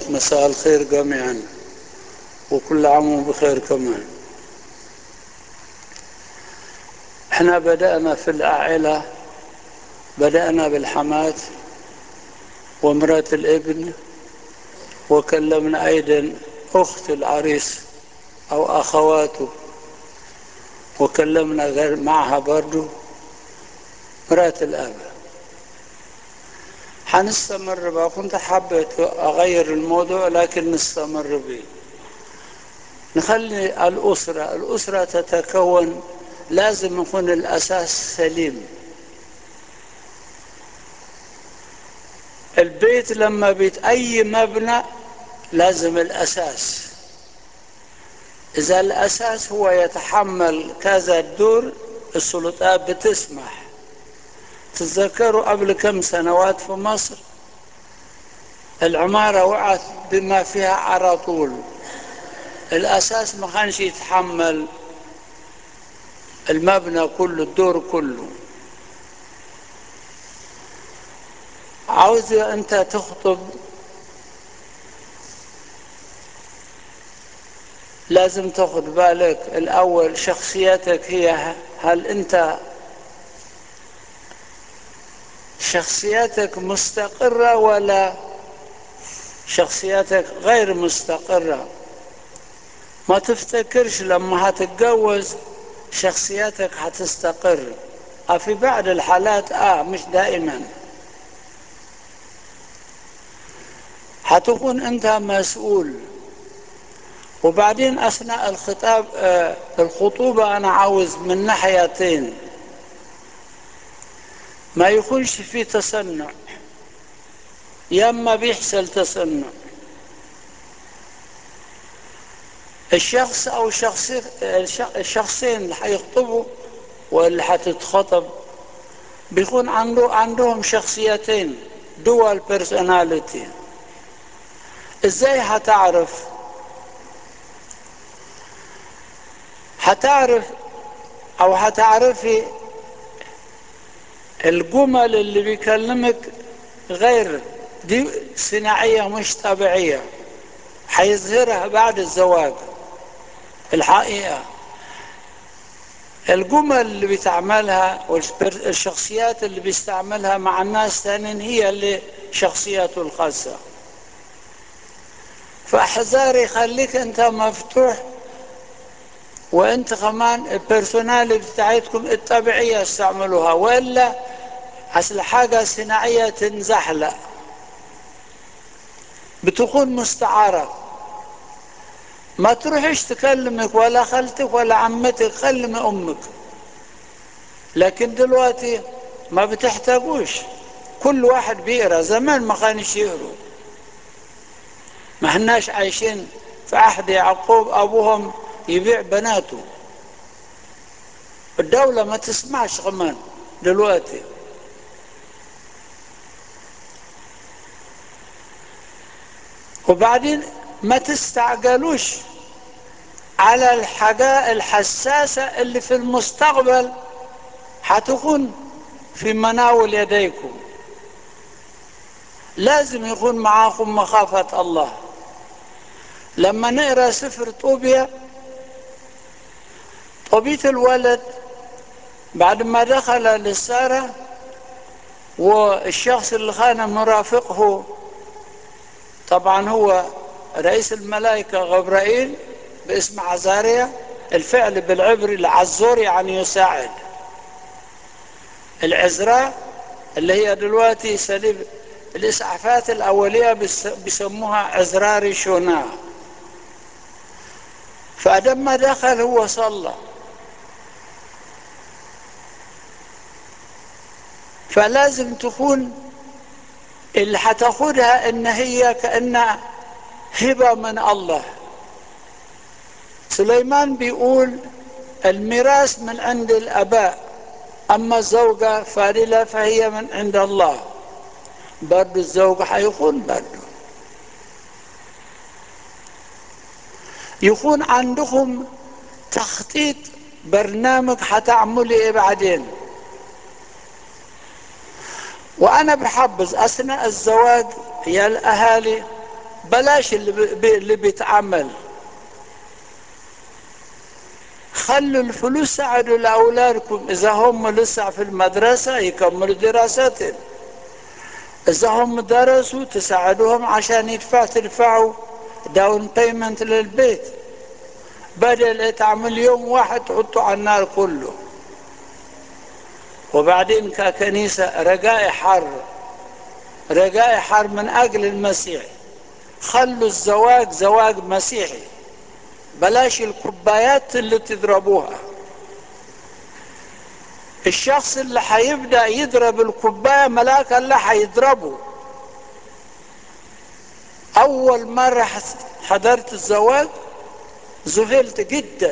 مساء الخير جميعا وكل عام بخير كمان احنا بدأنا في العائلة بدأنا بالحماة ومرأة الابن وكلمنا أيضا أخت العريس أو أخواته وكلمنا غير معها برضو مرأة الأب حنستمر بقى كنت حبيت أغير الموضوع لكن نستمر به نخلي الأسرة الأسرة تتكون لازم يكون الأساس سليم البيت لما بيت أي مبنى لازم الأساس إذا الأساس هو يتحمل كذا الدور السلطات بتسمح تتذكروا قبل كم سنوات في مصر العمارة وقعت بما فيها على طول الأساس ما كانش يتحمل المبنى كله الدور كله عاوز أنت تخطب لازم تاخد بالك الأول شخصيتك هي هل أنت شخصيتك مستقرة ولا شخصيتك غير مستقرة ما تفتكرش لما هتتجوز شخصيتك هتستقر في بعض الحالات آه مش دائما هتكون أنت مسؤول وبعدين أثناء الخطاب آه الخطوبة أنا عاوز من ناحيتين ما يكونش في تصنع ياما بيحصل تصنع الشخص او شخصي الشخصين اللي هيخطبوا واللي هتتخطب بيكون عنده عندهم شخصيتين دول بيرسوناليتي ازاي هتعرف هتعرف او هتعرفي الجمل اللي بيكلمك غير دي صناعية مش طبيعية هيظهرها بعد الزواج الحقيقة الجمل اللي بيتعملها والشخصيات اللي بيستعملها مع الناس تانين هي اللي شخصيته الخاصة فاحذاري خليك انت مفتوح وانت كمان البيرسوناليتي بتاعتكم الطبيعية استعملوها وإلا أصل حاجة صناعية تنزحلق بتكون مستعارة ما تروحش تكلمك ولا خالتك ولا عمتك كلمي أمك لكن دلوقتي ما بتحتاجوش كل واحد بيقرا زمان ما كانش يقروا ما احناش عايشين في عهد يعقوب أبوهم يبيع بناته الدولة ما تسمعش كمان دلوقتي وبعدين ما تستعجلوش على الحاجة الحساسة اللي في المستقبل هتكون في مناول يديكم لازم يكون معاكم مخافة الله لما نقرأ سفر طوبيا طوبيت الولد بعد ما دخل للسارة والشخص اللي كان مرافقه طبعا هو رئيس الملائكة غبرائيل باسم عزاريا الفعل بالعبري العزور يعني يساعد العزراء اللي هي دلوقتي سليب الإسعافات الأولية بيسموها عزراري شونا فلما دخل هو صلى فلازم تكون اللي هتاخدها ان هي كأنها هبة من الله سليمان بيقول الميراث من عند الاباء اما الزوجة فارلة فهي من عند الله برضو الزوج هيكون برضو يكون عندكم تخطيط برنامج هتعملي ايه بعدين وانا بحبذ اثناء الزواج يا الاهالي بلاش اللي, بي اللي بيتعمل خلوا الفلوس ساعدوا لأولادكم إذا هم لسه في المدرسة يكملوا دراستهم إذا هم درسوا تساعدوهم عشان يدفع تدفعوا داون بيمنت للبيت بدل تعمل يوم واحد تحطوا على النار كله وبعدين ككنيسة رجاء حر رجاء حر من أجل المسيح خلوا الزواج زواج مسيحي بلاش الكوبايات اللي تضربوها الشخص اللي هيبدأ يضرب الكوباية ملاك الله هيضربه أول مرة حضرت الزواج ذهلت جدا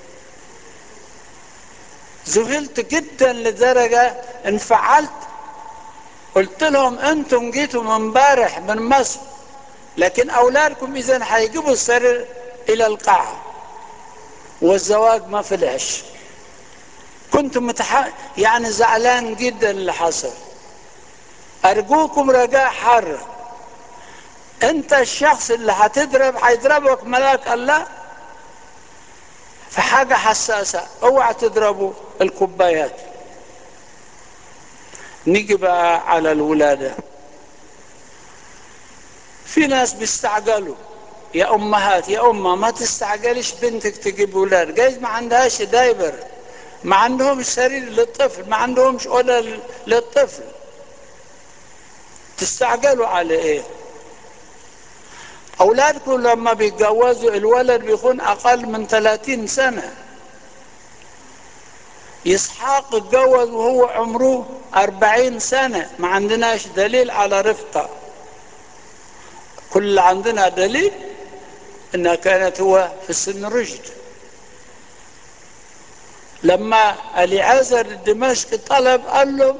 ذهلت جدا لدرجة انفعلت قلت لهم انتم جيتوا من امبارح من مصر لكن اولادكم اذا هيجيبوا السرير الى القاعة والزواج ما فلحش كنت متح... يعني زعلان جدا اللي حصل ارجوكم رجاء حر انت الشخص اللي هتضرب هيضربك ملاك الله في حاجة حساسة اوعى تضربوا الكوبايات نيجي بقى على الولادة في ناس بيستعجلوا يا امهات يا امه ما تستعجلش بنتك تجيب ولاد جايز ما عندهاش دايبر ما عندهمش سرير للطفل ما عندهمش اوضه للطفل تستعجلوا على ايه اولادكم لما بيتجوزوا الولد بيكون اقل من 30 سنه اسحاق اتجوز وهو عمره أربعين سنة ما عندناش دليل على رفقة كل عندنا دليل انها كانت هو في سن رشد لما اليعازر الدمشقي طلب قال له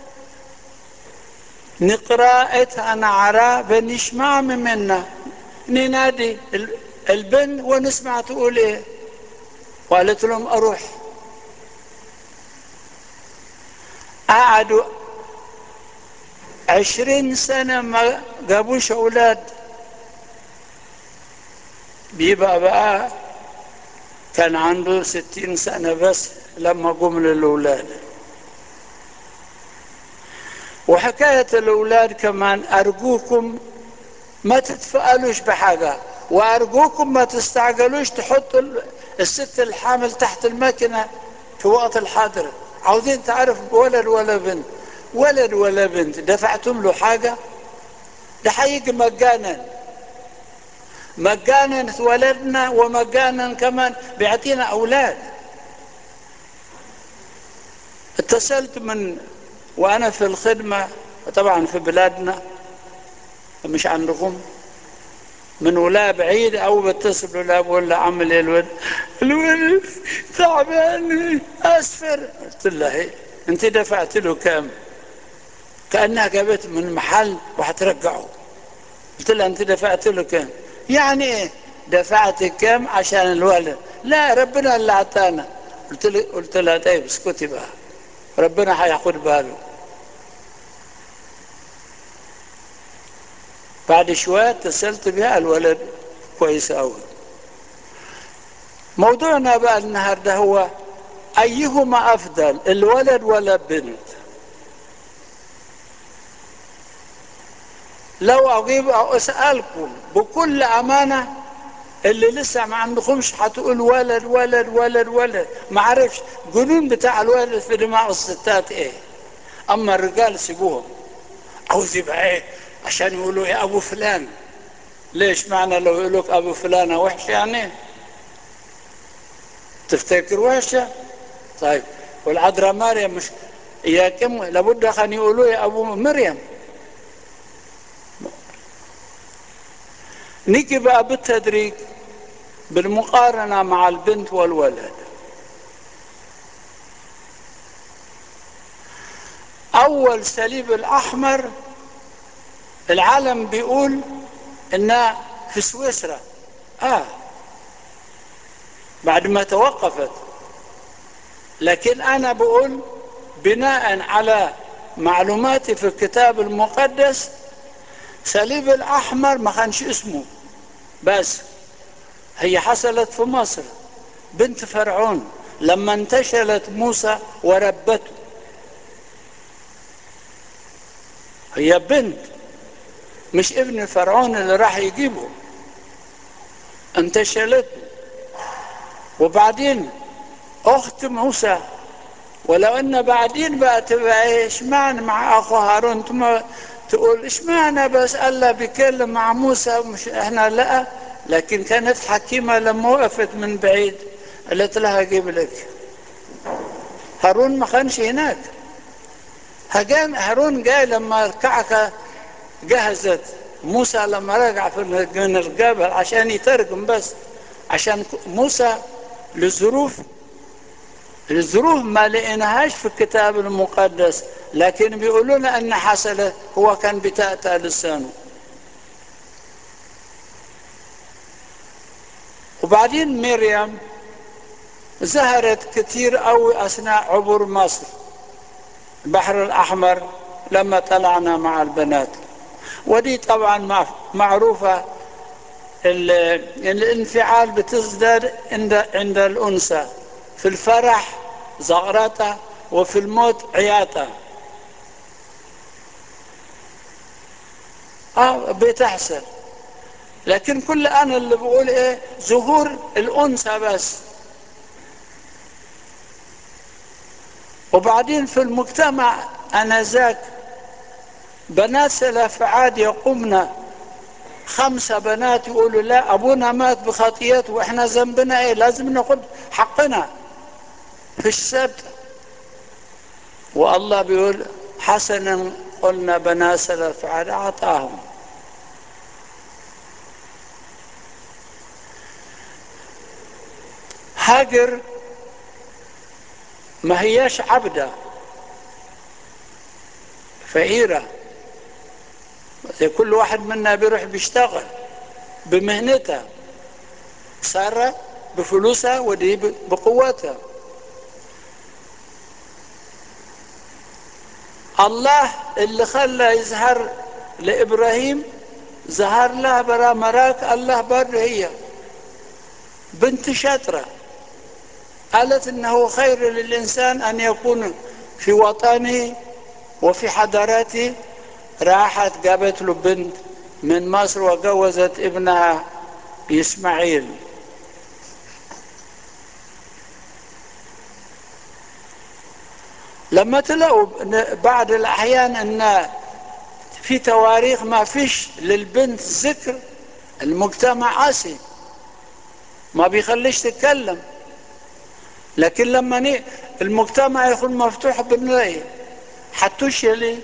نقرا نعرى بنسمع منا ننادي البن ونسمع تقول ايه وقالت لهم اروح قعدوا عشرين سنة ما جابوش أولاد بيبقى بقى كان عنده ستين سنة بس لما قم للأولاد وحكاية الأولاد كمان أرجوكم ما تتفائلوش بحاجة وأرجوكم ما تستعجلوش تحطوا الست الحامل تحت الماكينة في وقت الحاضر عاوزين تعرف ولد ولا بنت ولد ولا بنت دفعتم له حاجة ده هيجي مجانا مجانا اتولدنا ومجانا كمان بيعطينا أولاد اتصلت من وأنا في الخدمة طبعا في بلادنا مش عندكم من ولا بعيد او بتصل ولا بقول له عمل ايه الولد الولد تعبان اسفر قلت له هي انت دفعت له كام كانها جابت من محل وهترجعه قلت لها انت دفعت له كام يعني ايه دفعت كام عشان الولد لا ربنا اللي اعطانا قلت له قلت لها طيب اسكتي بقى ربنا هياخد باله بعد شوية اتصلت بها الولد كويس أوي موضوعنا بقى النهاردة هو أيهما أفضل الولد ولا البنت لو أجيب أو أسألكم بكل أمانة اللي لسه ما عندكمش هتقول ولد ولد ولد ولد ما عرفش جنون بتاع الولد في دماغ الستات ايه اما الرجال سيبوهم عاوز يبقى ايه عشان يقولوا يا ابو فلان ليش معنى لو يقولوك ابو فلانة وحش يعني تفتكر وحشة طيب والعذراء مريم مش يا كم لابد ان يقولوا يا ابو مريم نيجي بقى بالتدريج بالمقارنة مع البنت والولد أول سليب الأحمر العالم بيقول إنها في سويسرا آه بعد ما توقفت لكن أنا بقول بناء على معلوماتي في الكتاب المقدس صليب الأحمر ما كانش اسمه بس هي حصلت في مصر بنت فرعون لما انتشلت موسى وربته هي بنت مش ابن فرعون اللي راح يجيبه انتشلته وبعدين اخت موسى ولو ان بعدين بقى تبقى ايه اشمعنى مع اخو هارون ثم تقول اشمعنى بس الله بيكلم مع موسى مش احنا لا لكن كانت حكيمة لما وقفت من بعيد قالت لها اجيب لك هارون ما كانش هناك هجان هارون جاي لما الكعكة جهزت موسى لما رجع من الجبل عشان يترجم بس عشان موسى لظروف الظروف ما لقيناهاش في الكتاب المقدس لكن بيقولوا لنا ان حصلت هو كان بتأتى لسانه وبعدين مريم ظهرت كتير قوي اثناء عبور مصر البحر الاحمر لما طلعنا مع البنات ودي طبعا معروفه الانفعال بتزداد عند عند الانثى في الفرح زغرتها وفي الموت عياطها اه بتحصل لكن كل انا اللي بقول ايه ظهور الانثى بس وبعدين في المجتمع انذاك بنات سلف عاد يقومن خمسة بنات يقولوا لا أبونا مات بخطيئته وإحنا ذنبنا إيه لازم ناخد حقنا في السبت والله بيقول حسنا قلنا بنات سلف عاد أعطاهم هاجر ما هياش عبدة فقيرة زي كل واحد منا بيروح بيشتغل بمهنتها سارة بفلوسها ودي بقوتها الله اللي خلى يظهر لإبراهيم ظهر لها برا مراك الله بر هي بنت شاطرة قالت انه خير للإنسان أن يكون في وطنه وفي حضاراته راحت جابت له بنت من مصر وجوزت ابنها إسماعيل لما تلاقوا بعض الأحيان أن في تواريخ ما فيش للبنت ذكر المجتمع قاسي ما بيخليش تتكلم لكن لما المجتمع يكون مفتوح بنلاقي حتوش ليه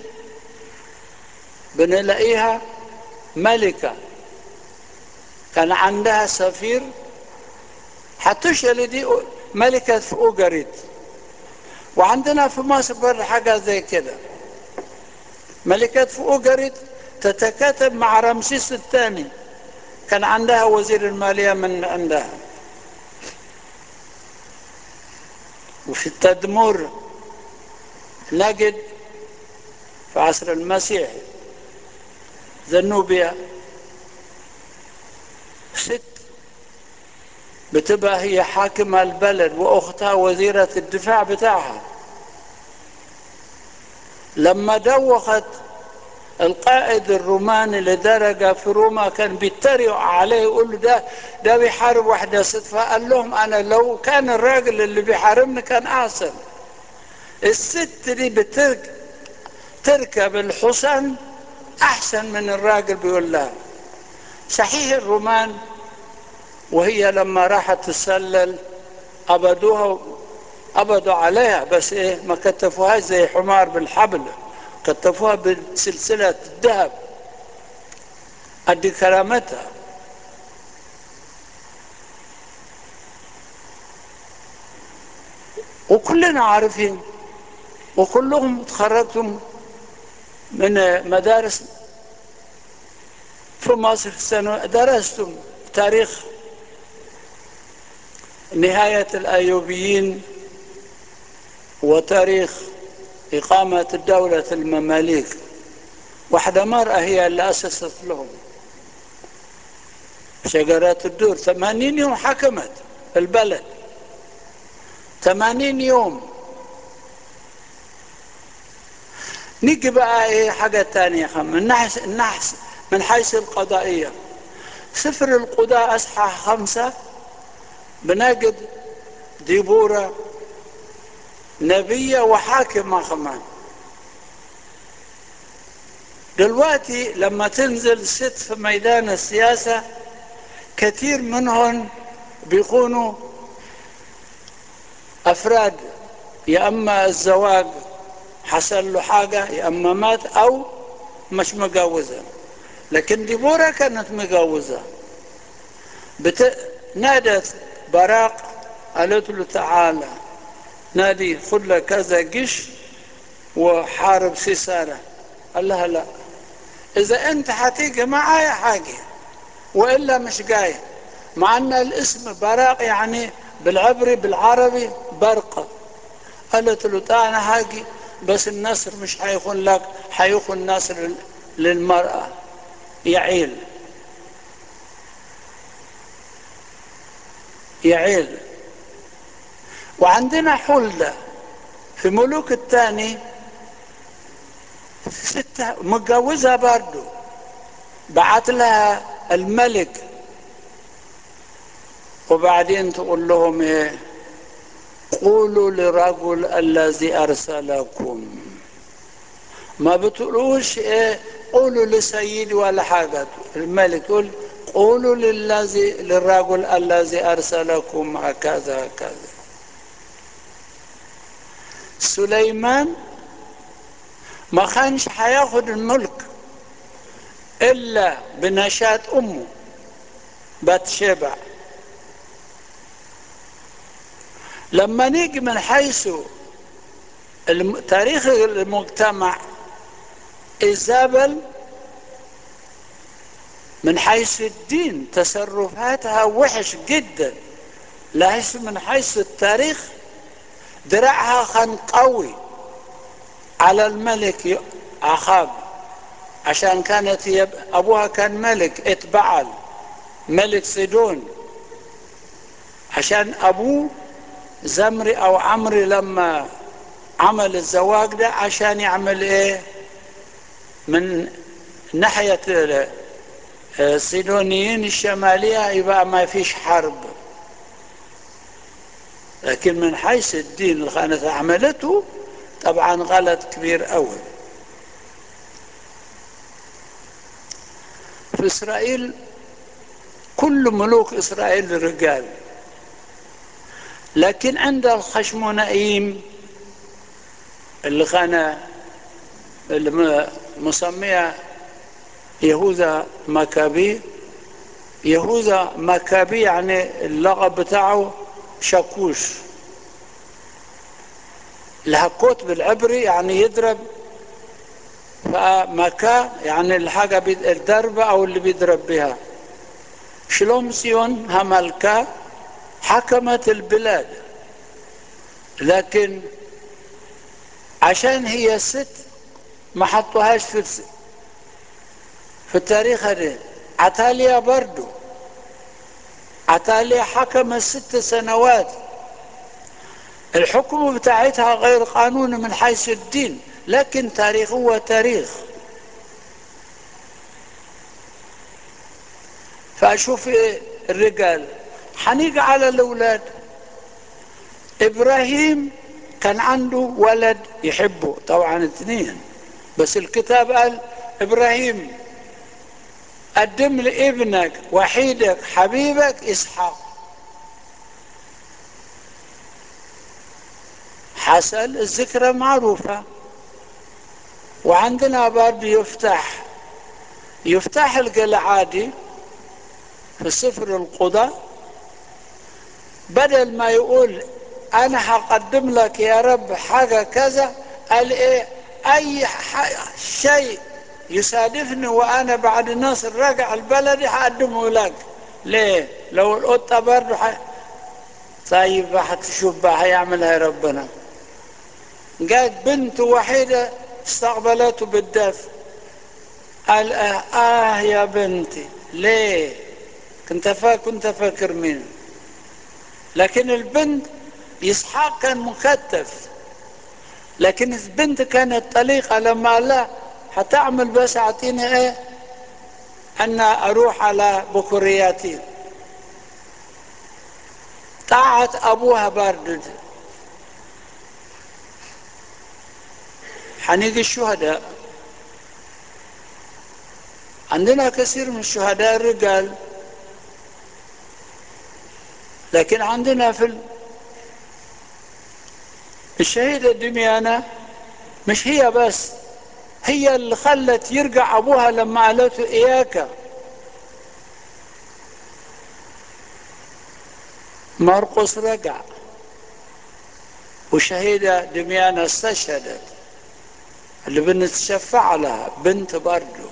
بنلاقيها ملكة كان عندها سفير حتشل دي ملكة في أوجريت وعندنا في مصر برضه حاجة زي كده ملكة في أوجريت تتكاتب مع رمسيس الثاني كان عندها وزير المالية من عندها وفي التدمر نجد في عصر المسيح ذنوبيا ست بتبقى هي حاكمة البلد وأختها وزيرة الدفاع بتاعها لما دوخت القائد الروماني لدرجة في روما كان بيتريق عليه يقول له ده ده بيحارب واحدة ست فقال لهم أنا لو كان الراجل اللي بيحاربني كان أحسن الست دي بتركب تركب الحصان أحسن من الراجل بيقول لها صحيح الرومان وهي لما راحت تسلل أبدوها أبدوا عليها بس إيه ما كتفوهاش زي حمار بالحبل كتفوها بسلسلة الذهب قد كرامتها وكلنا عارفين وكلهم تخرجتم من مدارس في مصر سنة درستم تاريخ نهاية الأيوبيين وتاريخ إقامة دولة المماليك واحدة مرأة هي اللي أسست لهم شجرات الدور ثمانين يوم حكمت البلد ثمانين يوم نيجي بقى ايه حاجة تانية من نحس, النحس من حيث القضائية سفر القضاء أصحاح خمسة بنجد ديبورة نبية وحاكمة كمان دلوقتي لما تنزل ست في ميدان السياسة كثير منهم بيكونوا أفراد يا أما الزواج حصل له حاجة يا أما مات أو مش مجوزة لكن ديبورا كانت مجوزة بت... نادت براق قالت له تعالى نادي خد لك كذا جيش وحارب سيسارة قال لها لا إذا أنت هتيجي معايا حاجة وإلا مش جاي مع أن الاسم براق يعني بالعبري بالعربي برقة قالت له تعالى أنا هاجي بس النصر مش هيكون لك هيكون نصر للمرأة يعيل يعيل وعندنا حلة في ملوك الثاني ستة متجوزة برضو بعت لها الملك وبعدين تقول لهم ايه قولوا لرجل الذي ارسلكم ما بتقولوش ايه قولوا لسيدي ولا حاجة الملك يقول قولوا للذي للرجل الذي ارسلكم هكذا هكذا سليمان ما كانش هياخد الملك الا بنشاة امه بتشبع لما نيجي من حيث تاريخ المجتمع إيزابل من حيث الدين تصرفاتها وحش جدا ليس من حيث التاريخ دراعها كان قوي على الملك أخاب عشان كانت يب... أبوها كان ملك اتبعل ملك سيدون عشان أبوه زمري أو عمري لما عمل الزواج ده عشان يعمل ايه من ناحية الصيدونيين الشمالية يبقى ما فيش حرب لكن من حيث الدين اللي كانت عملته طبعا غلط كبير قوي في إسرائيل كل ملوك إسرائيل رجال لكن عند الخشمونائيم اللي كان مسميها يهوذا مكابي يهوذا مكابي يعني اللقب بتاعه شاكوش الهكوت بالعبري يعني يضرب فمكا يعني الحاجة الضربة أو اللي بيضرب بها شلومسيون هملكا حكمت البلاد لكن عشان هي ست ما حطوهاش في في التاريخ ده عتاليا برضو عتاليا حكمت ست سنوات الحكم بتاعتها غير قانوني من حيث الدين لكن تاريخ هو تاريخ فأشوف الرجال حنيجي على الأولاد إبراهيم كان عنده ولد يحبه طبعا اثنين بس الكتاب قال إبراهيم قدم لي ابنك وحيدك حبيبك إسحاق حصل الذكرى معروفة وعندنا برضه يفتح يفتح القلعادي في سفر القضاء بدل ما يقول انا هقدم لك يا رب حاجة كذا قال ايه اي شيء يصادفني وانا بعد النصر رجع البلدي هقدمه لك ليه لو القطة برضه ح... طيب هتشوف بقى هيعملها ربنا جات بنت وحيدة استقبلته بالدفء قال آه, آه يا بنتي ليه كنت فا كنت فاكر مين لكن البنت إسحاق كان مكتف لكن البنت كانت طليقة لما لا هتعمل بس اعطيني ايه ان اروح على بكورياتي طاعت ابوها برد حنيجي الشهداء عندنا كثير من الشهداء الرجال لكن عندنا في الشهيدة دميانة مش هي بس هي اللي خلت يرجع ابوها لما قالته اياك مرقس رجع وشهيدة دميانة استشهدت اللي بنتشفع لها بنت برضه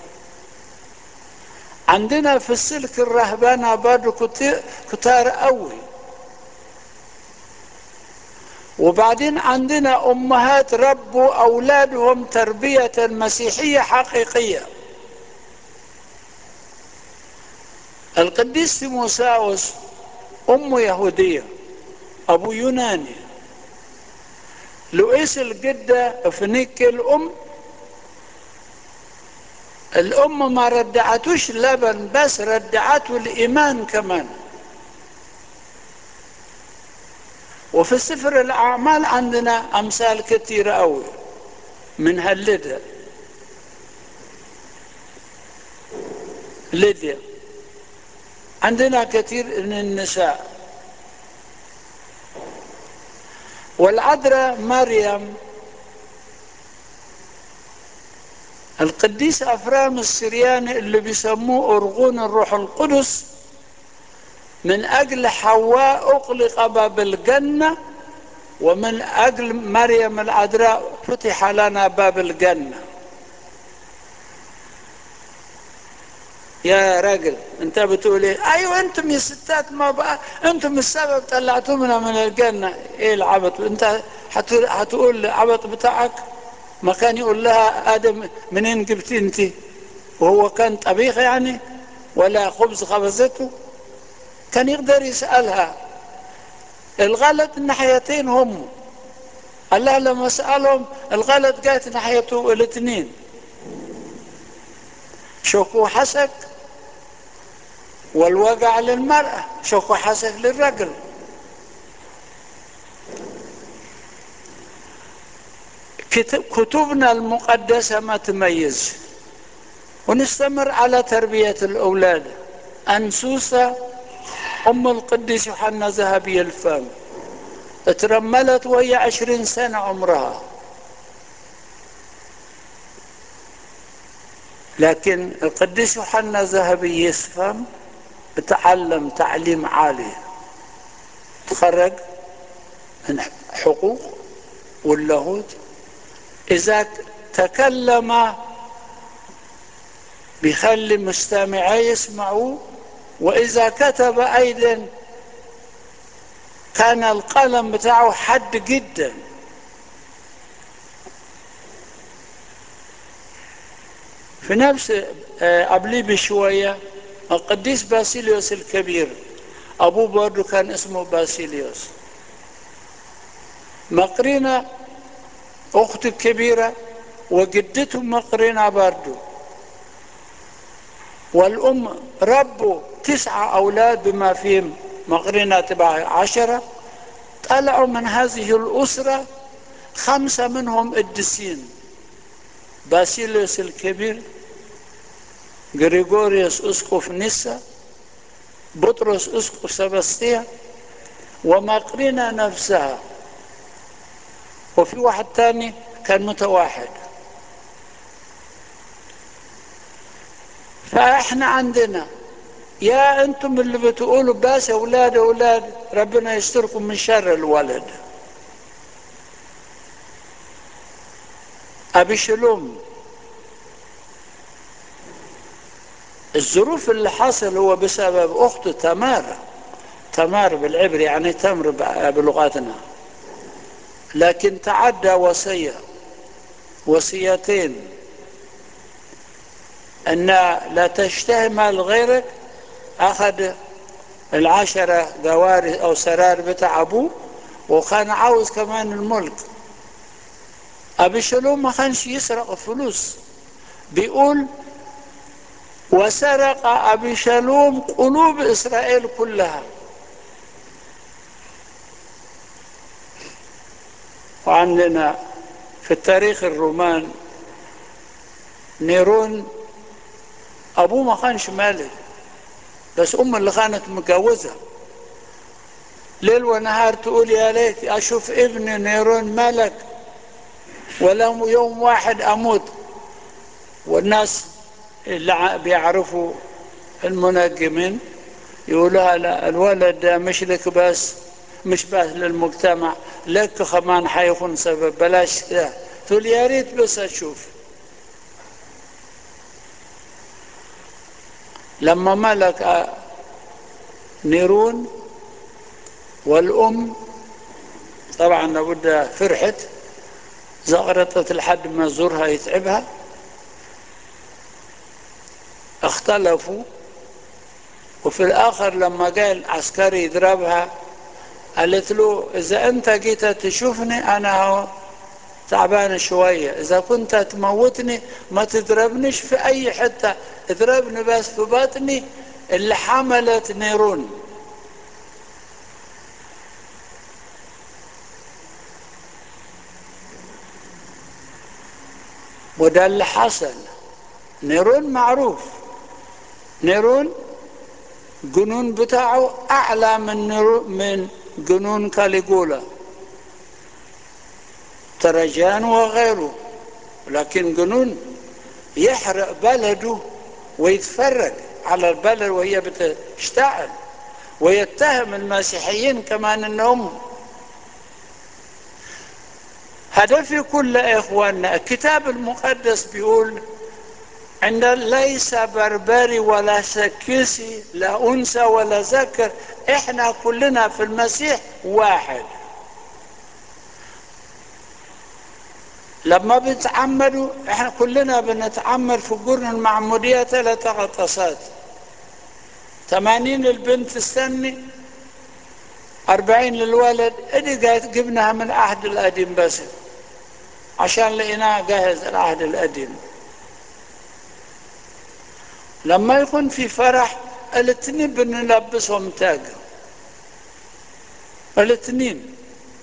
عندنا في السلك الرهبانة برضه كتار قوي وبعدين عندنا امهات ربوا اولادهم تربيه مسيحيه حقيقيه القديس تيموساوس امه يهوديه ابو يوناني لؤيس الجده فنيك الام الام ما ردعتوش لبن بس ردعته الايمان كمان وفي سفر الأعمال عندنا أمثال كثيرة أوي من هاللدى ليديا عندنا كثير من النساء والعذراء مريم القديس أفرام السرياني اللي بيسموه أرغون الروح القدس من أجل حواء أغلق باب الجنة ومن أجل مريم العذراء فتح لنا باب الجنة يا راجل انت بتقول ايه ايوه انتم يا ستات ما بقى انتم السبب طلعتونا من الجنة ايه العبط انت هتقول العبط بتاعك ما كان يقول لها ادم منين جبتي انت وهو كان طبيخ يعني ولا خبز خبزته كان يقدر يسألها الغلط الناحيتين هم الله لما سألهم الغلط جات ناحيته الاثنين شوكوا حسك والوجع للمرأة شوكوا حسك للرجل كتبنا المقدسة ما تميز ونستمر على تربية الأولاد أنسوسة أم القديس يوحنا ذهبي الفم اترملت وهي عشرين سنة عمرها لكن القديس يوحنا ذهبي يفهم تعلم تعليم عالي تخرج من حقوق واللاهوت إذا تكلم بيخلي مستمعي يسمعوه وإذا كتب أيضا كان القلم بتاعه حد جدا في نفس قبليه بشوية القديس باسيليوس الكبير أبوه برضه كان اسمه باسيليوس مقرينة أخته الكبيرة وجدته مقرينة برضه والأم ربوا تسعة أولاد بما فيهم مقرنة تبع عشرة طلعوا من هذه الأسرة خمسة منهم قديسين باسيليوس الكبير غريغوريوس أسقف نسا بطرس أسقف سبستيا ومقرنة نفسها وفي واحد تاني كان متواحد فاحنا عندنا يا انتم اللي بتقولوا بس اولاد اولاد ربنا يستركم من شر الولد ابي شلوم الظروف اللي حصل هو بسبب اخته تمار تمار بالعبري يعني تمر بلغتنا لكن تعدى وصيه وصيتين ان لا تشتهي مال غيرك اخذ العشرة جواري او سرار بتاع ابوه وكان عاوز كمان الملك ابي شلوم ما كانش يسرق فلوس بيقول وسرق ابي شلوم قلوب اسرائيل كلها وعندنا في التاريخ الرومان نيرون ابوه ما كانش مالك بس امه اللي كانت متجوزه ليل ونهار تقول يا ليت اشوف ابن نيرون ملك ولو يوم واحد اموت والناس اللي بيعرفوا المنجمين يقولوا لا الولد ده مش لك بس مش بس للمجتمع لك كمان حيكون سبب بلاش كده تقول يا ريت بس اشوف لما ملك نيرون والأم طبعا لابد فرحت زغرطت لحد ما زورها يتعبها اختلفوا وفي الآخر لما قال عسكري يضربها قالت له إذا أنت جيت تشوفني أنا تعبان شوية إذا كنت تموتني ما تضربنيش في أي حتة اضربني بس في بطني اللي حملت نيرون وده اللي حصل نيرون معروف نيرون جنون بتاعه أعلى من من جنون كاليجولا ترجان وغيره لكن جنون يحرق بلده ويتفرج على البلد وهي بتشتعل ويتهم المسيحيين كمان انهم هدفي كل اخواننا الكتاب المقدس بيقول عند ليس بربري ولا سكسي لا انثى ولا ذكر احنا كلنا في المسيح واحد لما بيتعمدوا احنا كلنا بنتعمد في القرن المعمودية ثلاثة غطاسات ثمانين للبنت السني أربعين للولد ادي جبناها من العهد القديم بس عشان لقيناها جاهز العهد القديم لما يكون في فرح الاثنين بنلبسهم تاج الاثنين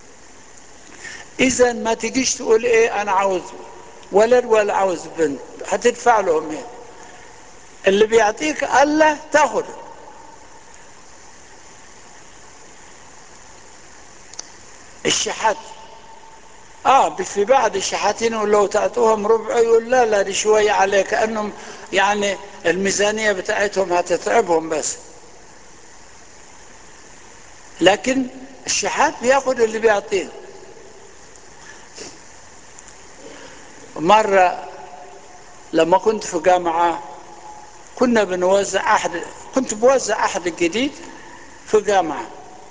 اذا ما تجيش تقول ايه انا عاوز ولد ولا عاوز بنت هتدفع لهم ايه اللي بيعطيك الله تاخد الشحات اه في بعض الشحاتين ولو تعطوهم ربع يقول لا لا دي شوية عليه كأنهم يعني الميزانية بتاعتهم هتتعبهم بس لكن الشحات بياخد اللي بيعطيه مرة لما كنت في جامعة كنا بنوزع أحد كنت بوزع أحد الجديد في جامعة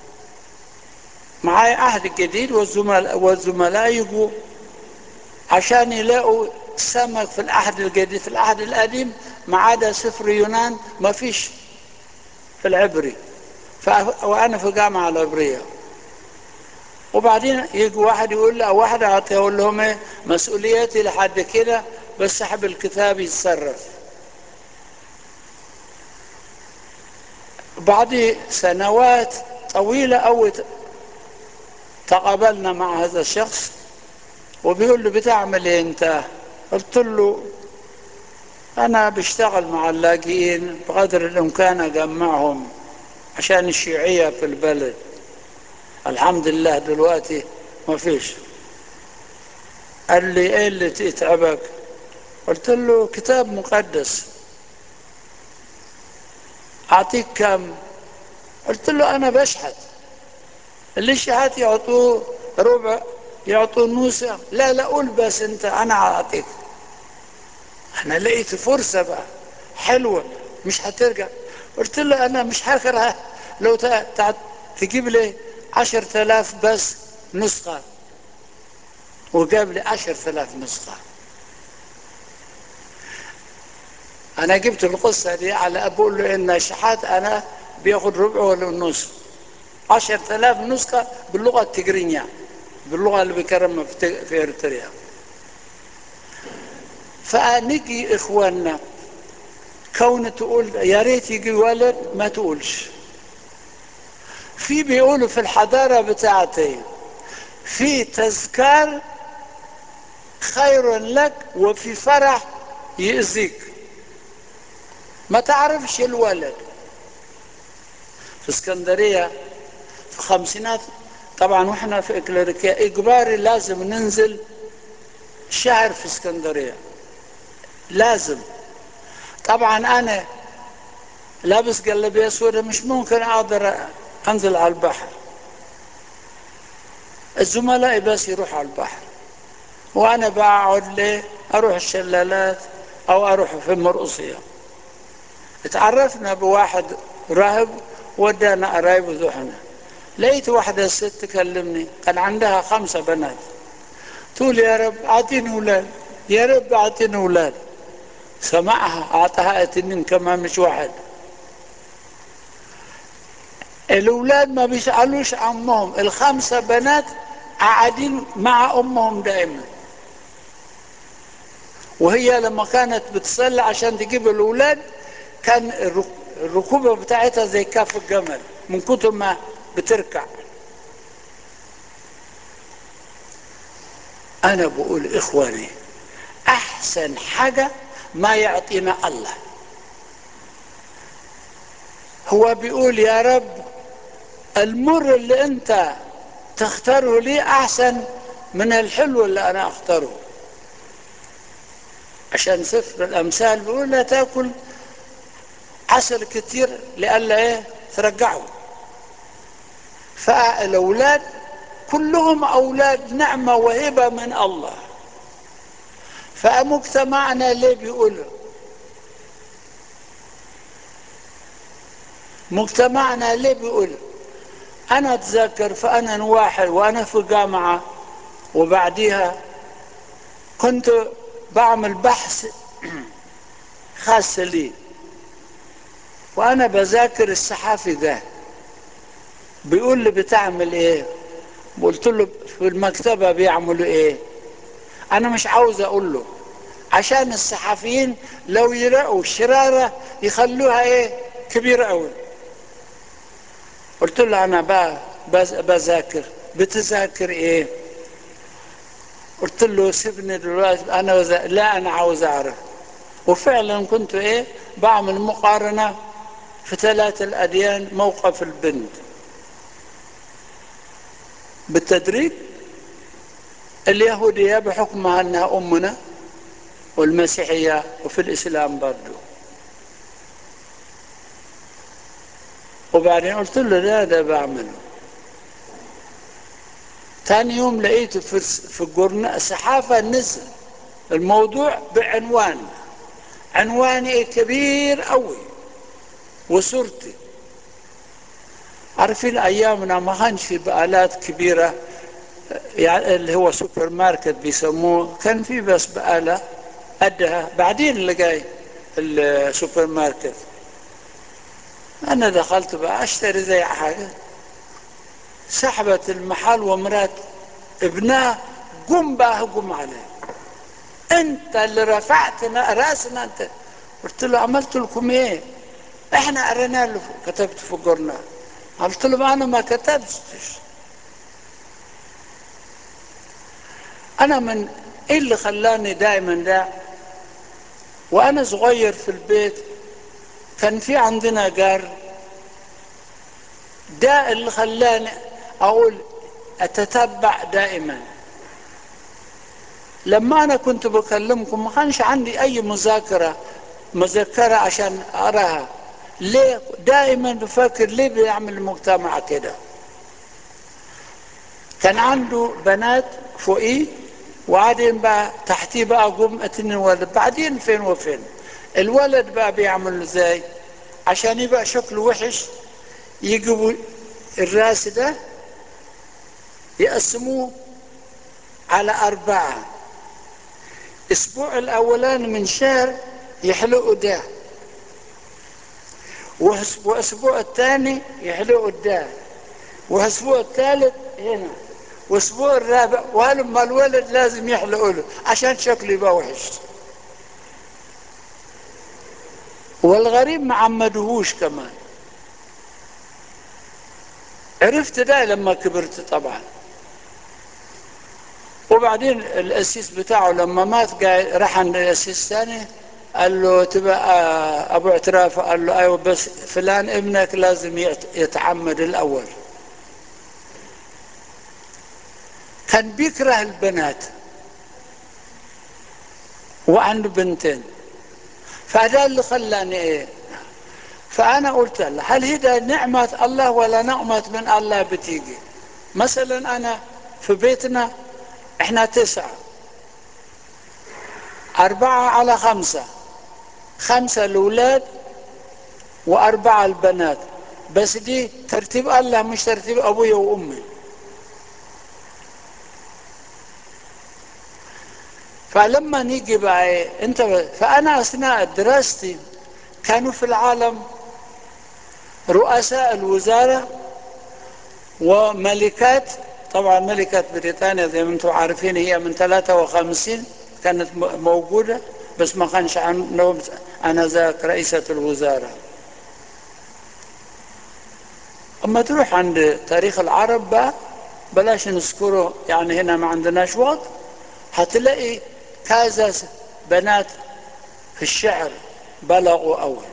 معايا عهد الجديد والزملاء والزملاء يجوا عشان يلاقوا سمك في العهد الجديد في العهد القديم ما عدا سفر يونان ما فيش في العبري ف... وانا في جامعه العبريه وبعدين يجي واحد يقول لي او واحد اعطيه اقول لهم ايه مسؤوليتي لحد كده بس صاحب الكتاب يتصرف بعد سنوات طويله قوي تقابلنا مع هذا الشخص وبيقول له بتعمل ايه انت قلت له انا بشتغل مع اللاجئين بقدر الامكان اجمعهم عشان الشيوعية في البلد الحمد لله دلوقتي ما فيش قال لي ايه اللي تتعبك قلت له كتاب مقدس اعطيك كم قلت له انا بشحت اللي الشحات يعطوه ربع يعطوه نوسة لا لا قول بس انت انا اعطيك انا لقيت فرصة بقى حلوة مش هترجع قلت له انا مش هكره لو تجيب لي عشر تلاف بس نسخة وجاب لي عشر تلاف نسخة انا جبت القصة دي على بقول له ان شحات انا بياخد ربع ولا نص عشر تلاف نسخة باللغة التجرينية باللغة اللي بيكرمها في, في اريتريا فنجي اخواننا كون تقول يا ريت يجي ولد ما تقولش في بيقولوا في الحضارة بتاعتي في تذكار خير لك وفي فرح يأذيك ما تعرفش الولد في اسكندرية في خمسينات طبعا واحنا في اكليريكيا اجباري لازم ننزل شهر في اسكندرية لازم طبعا انا لابس جلابيه سوداء مش ممكن اقدر انزل على البحر الزملاء بس يروحوا على البحر وانا بقعد ليه اروح الشلالات او اروح في المرقصيه اتعرفنا بواحد راهب ودانا قرايب وذحنا لقيت واحدة ست تكلمني كان عندها خمسة بنات تقول يا رب اعطيني اولاد يا رب اعطيني اولاد سمعها اعطاها اتنين كمان مش واحد الاولاد ما بيسالوش امهم الخمسه بنات قاعدين مع امهم دائما وهي لما كانت بتصلي عشان تجيب الاولاد كان الركوبه بتاعتها زي كاف الجمل من كتر ما بتركع انا بقول اخواني احسن حاجه ما يعطينا الله هو بيقول يا رب المر اللي انت تختاره لي احسن من الحلو اللي انا اختاره عشان سفر الامثال بيقول لا تاكل عسل كتير لئلا ايه ترجعه فالاولاد كلهم اولاد نعمه وهبه من الله فمجتمعنا ليه بيقول مجتمعنا ليه بيقول انا اتذكر فانا واحد وانا في الجامعه وبعديها كنت بعمل بحث خاص لي وانا بذاكر الصحافي ده بيقول لي بتعمل ايه قلت له في المكتبه بيعملوا ايه انا مش عاوز اقول له عشان الصحفيين لو يلاقوا شراره يخلوها ايه كبيره قوي قلت له انا بقى بذاكر بتذاكر ايه قلت له سيبني دلوقتي انا وزا... لا انا عاوز اعرف وفعلا كنت ايه بعمل مقارنه في ثلاث الاديان موقف البنت بالتدريج اليهوديه بحكمها انها امنا والمسيحيه وفي الاسلام برضه وبعدين قلت له لا ده بعمله ثاني يوم لقيته في في الجورنال صحافة نزل الموضوع بعنوان عنواني كبير قوي وصورتي عارفين ايامنا ما كانش في بقالات كبيرة يعني اللي هو سوبر ماركت بيسموه كان في بس بقالة قدها بعدين اللي جاي السوبر ماركت انا دخلت بقى اشتري زي حاجه سحبت المحل ومرات ابنها قم بقى هجم عليه انت اللي رفعتنا راسنا انت قلت له عملت لكم ايه احنا قرينا له كتبت في الجورنال قلت له انا ما كتبتش انا من ايه اللي خلاني دائما ده وانا صغير في البيت كان في عندنا جار ده اللي خلاني اقول اتتبع دائما لما انا كنت بكلمكم ما كانش عندي اي مذاكره مذكره عشان اراها ليه دائما بفكر ليه بيعمل المجتمع كده كان عنده بنات فوقيه وبعدين بقى تحتيه بقى قوم اتنين ولد بعدين فين وفين الولد بقى بيعمل ازاي عشان يبقى شكله وحش يجيبوا الراس ده يقسموه على أربعة الأسبوع الأولاني من شهر يحلقوا ده واسبوع الثاني يحلقوا ده واسبوع الثالث هنا واسبوع الرابع ولما الولد لازم يحلقوا له عشان شكله يبقى وحش والغريب ما عمدهوش كمان عرفت ده لما كبرت طبعا وبعدين الاسيس بتاعه لما مات راح عند الاسيس ثاني قال له تبقى ابو اعتراف قال له ايوه بس فلان ابنك لازم يتعمد الاول كان بيكره البنات وعنده بنتين فهذا اللي خلاني ايه فانا قلت له هل هي نعمه الله ولا نعمه من الله بتيجي مثلا انا في بيتنا احنا تسعه اربعه على خمسه خمسه الاولاد واربعه البنات بس دي ترتيب الله مش ترتيب ابوي وامي فلما نيجي بقى إيه انت فانا اثناء دراستي كانوا في العالم رؤساء الوزاره وملكات طبعا ملكة بريطانيا زي ما انتم عارفين هي من 53 كانت موجودة بس ما كانش عندهم انا ذاك رئيسة الوزارة اما تروح عند تاريخ العرب بقى بلاش نذكره يعني هنا ما عندناش وقت هتلاقي كذا بنات في الشعر بلغوا أول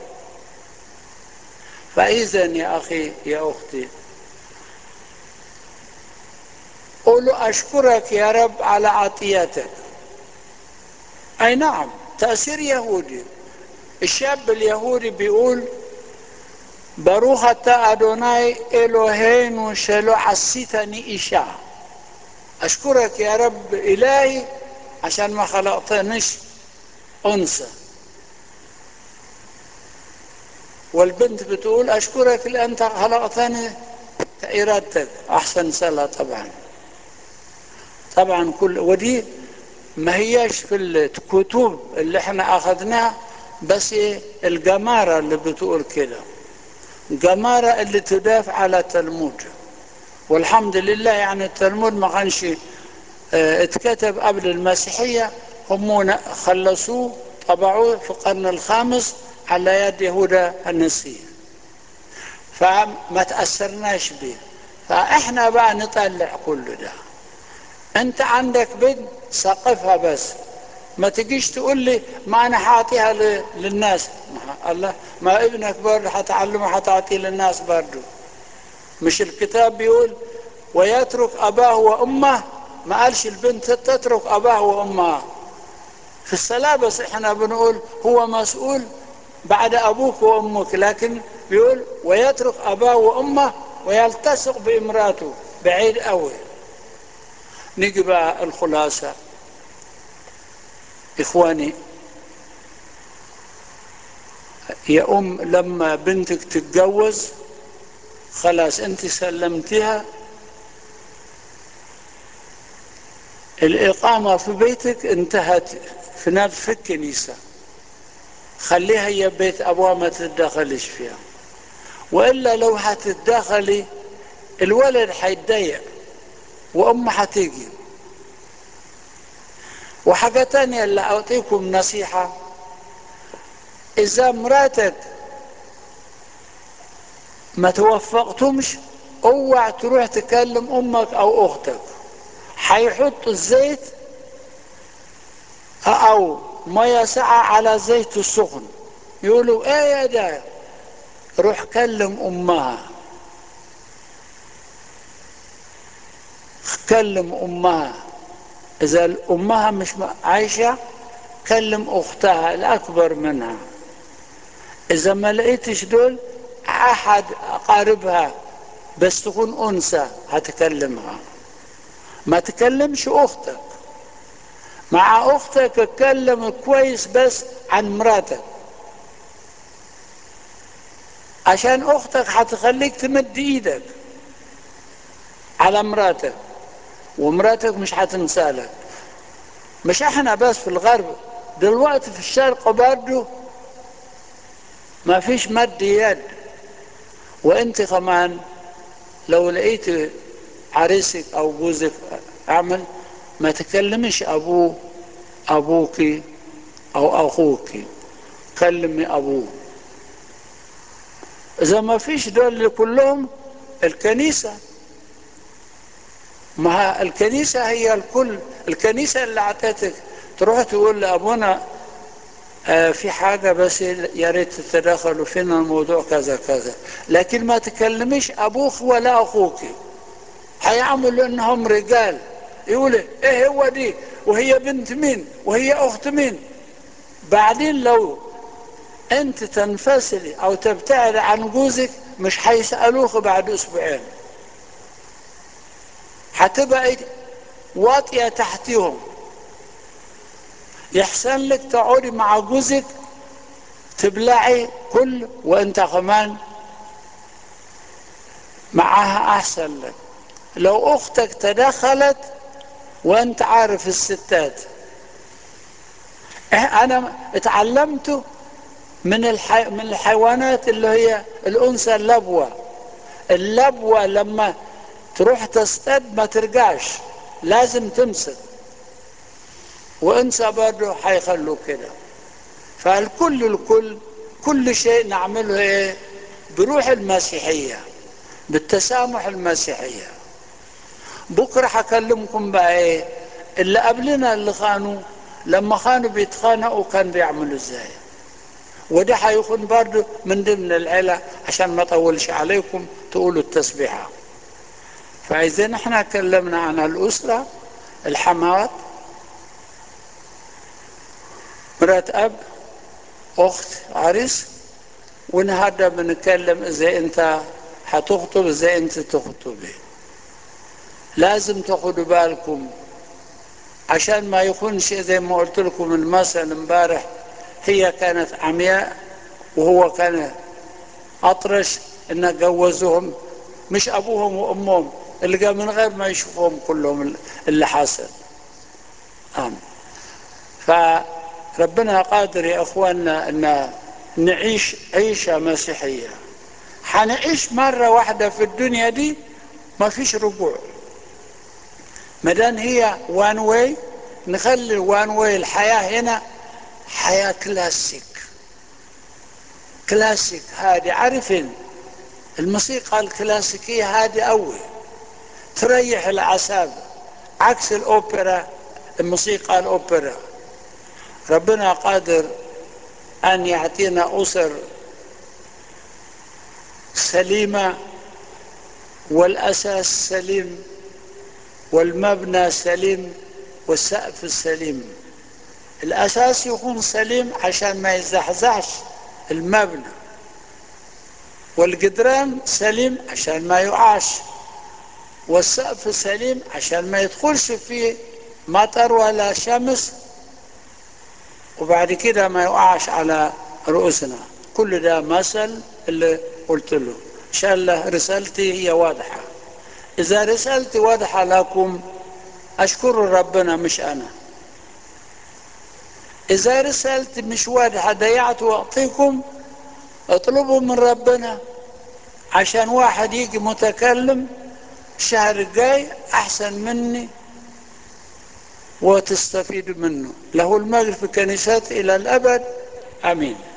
فإذا يا أخي يا أختي قولوا أشكرك يا رب على عطيتك أي نعم تأثير يهودي الشاب اليهودي بيقول بروخة أدوناي إلهين شلو عسيتني إيشا أشكرك يا رب إلهي عشان ما خلقتنيش أنثى والبنت بتقول أشكرك اللي أنت خلقتني كإرادتك أحسن صلاة طبعا طبعا كل ودي ما هياش في الكتب اللي احنا أخذناها بس الجمارة اللي بتقول كده جمارة اللي تدافع على التلمود والحمد لله يعني التلمود ما كانش اه اتكتب قبل المسيحية هم خلصوه طبعوه في القرن الخامس على يد يهودا النسية فما تأثرناش به فاحنا بقى نطلع كل ده انت عندك بنت سقفها بس ما تجيش تقول لي ما انا حاعطيها للناس ما الله ما ابنك برضه حتعلمه حتعطيه للناس برضه مش الكتاب بيقول ويترك اباه وامه ما قالش البنت تترك اباه وامها في الصلاة بس احنا بنقول هو مسؤول بعد ابوك وامك لكن بيقول ويترك اباه وامه ويلتصق بامراته بعيد قوي نيجي بقى الخلاصه إخواني يا أم لما بنتك تتجوز خلاص أنت سلمتها الإقامة في بيتك انتهت في نفس في الكنيسة خليها هي بيت أبوها ما تتدخلش فيها وإلا لو هتتدخلي الولد هيتضايق وأمه هتيجي وحاجة تانية اللي أعطيكم نصيحة إذا مراتك ما توفقتمش اوعى تروح تكلم أمك أو أختك هيحط الزيت أو مية ساعة على زيت السخن يقولوا إيه يا ده روح كلم أمها كلم أمها إذا أمها مش عايشة كلم أختها الأكبر منها إذا ما لقيتش دول أحد أقاربها بس تكون أنثى هتكلمها ما تكلمش أختك مع أختك اتكلم كويس بس عن مراتك عشان أختك هتخليك تمد إيدك على مراتك ومراتك مش هتنسالك مش احنا بس في الغرب دلوقتي في الشرق برضه ما فيش مد يد وانت كمان لو لقيت عريسك او جوزك اعمل ما تكلمش ابوه ابوك او اخوك كلمي ابوه اذا ما فيش دول كلهم الكنيسة ما الكنيسة هي الكل الكنيسة اللي اعطيتك تروح تقول لابونا آه في حاجة بس يا ريت تتدخلوا فينا الموضوع كذا كذا لكن ما تكلميش ابوك ولا اخوك هيعملوا انهم رجال يقول ايه هو دي وهي بنت مين وهي اخت مين بعدين لو انت تنفصلي او تبتعد عن جوزك مش هيسألوك بعد اسبوعين هتبقى واطية تحتهم يحسن لك تقعدي مع جوزك تبلعي كل وانت كمان معاها احسن لك لو اختك تدخلت وانت عارف الستات انا اتعلمته من الحي... من الحيوانات اللي هي الانثى اللبوه اللبوه لما تروح تصطاد ما ترجعش لازم تمسك وانثى برضه هيخلوا كده فالكل الكل كل شيء نعمله ايه بروح المسيحيه بالتسامح المسيحيه بكره هكلمكم بقى ايه اللي قبلنا اللي خانوا لما خانوا بيتخانقوا كان بيعملوا ازاي وده هيكون برضه من ضمن العلة عشان ما اطولش عليكم تقولوا التسبيحة فإذا نحن تكلمنا عن الأسرة الحمات مرات أب أخت عريس والنهارده بنتكلم إذا أنت هتخطب إزاي أنت تخطبي لازم تاخدوا بالكم عشان ما يكونش زي ما قلت لكم المثل امبارح هي كانت عمياء وهو كان أطرش إن جوزوهم مش أبوهم وأمهم اللي جاء من غير ما يشوفهم كلهم اللي حصل آمين فربنا قادر يا أخواننا أن نعيش عيشة مسيحية حنعيش مرة واحدة في الدنيا دي ما فيش رجوع مدام هي وان واي نخلي الوان واي الحياة هنا حياة كلاسيك كلاسيك هادي عارفين الموسيقى الكلاسيكية هادي قوي تريح الأعصاب عكس الأوبرا الموسيقى الأوبرا ربنا قادر أن يعطينا أسر سليمة والأساس سليم والمبنى سليم والسقف السليم الأساس يكون سليم عشان ما يزحزحش المبنى والجدران سليم عشان ما يقعش والسقف سليم عشان ما يدخلش فيه مطر ولا شمس وبعد كده ما يقعش على رؤوسنا كل ده مثل اللي قلت له ان شاء الله رسالتي هي واضحة اذا رسالتي واضحة لكم اشكر ربنا مش انا اذا رسالتي مش واضحة ضيعت وقتكم اطلبوا من ربنا عشان واحد يجي متكلم الشهر الجاي احسن مني وتستفيد منه له المجد في كنيسات الى الابد امين